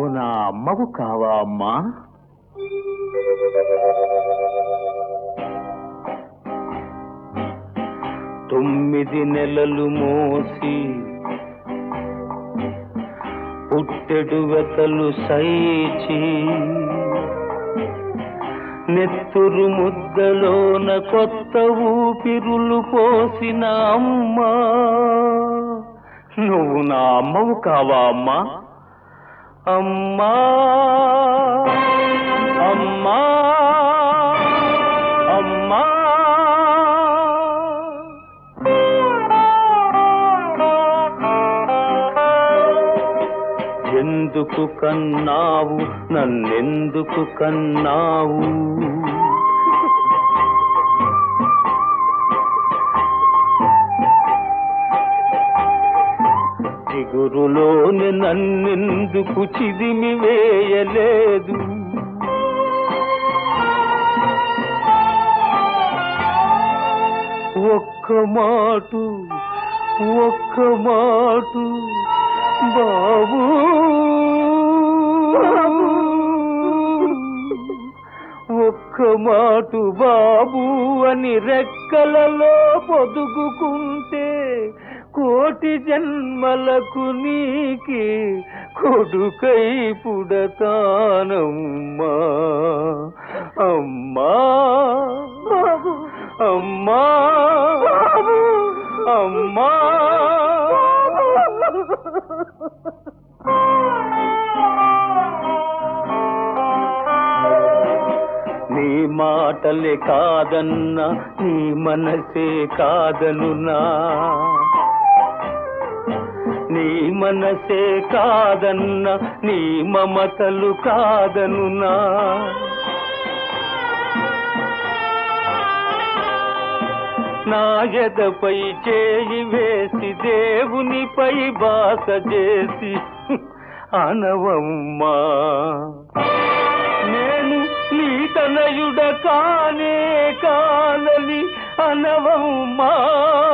నువ్వు నా అమ్మవు కావా అమ్మా తొమ్మిది నెలలు మోసి పుట్టెడు వెతలు సైచి నెత్తురు ముద్దలోన కొత్త ఊపిరులు పోసిన అమ్మా నువ్వు నా అమ్మవు కావా అమ్మా అమ్మా అమ్మా అమ్మా ఎందుకు కన్నావు నన్నెందుకు కన్నావు చిగురులోని నన్నెందుకు చిదిమి వేయలేదు ఒక్క మాటు ఒక్క మాటు బాబు ఒక్క మాటు బాబు అని రెక్కలలో పొదుగుకుంటే కోటి జన్మలకు నీకి కొడుకై పుడతానమ్మా అమ్మా అమ్మా అమ్మా నీ మాటలే కాదన్నా నీ మనసే కాదనునా నీ మనసే కాదన్న నీ మమతలు కాదనునా నా ఎదపై చేయి వేసి దేవునిపై బాస చేసి అనవమ్మా నేను నీ తనయుడ కానే కానని అనవమ్మా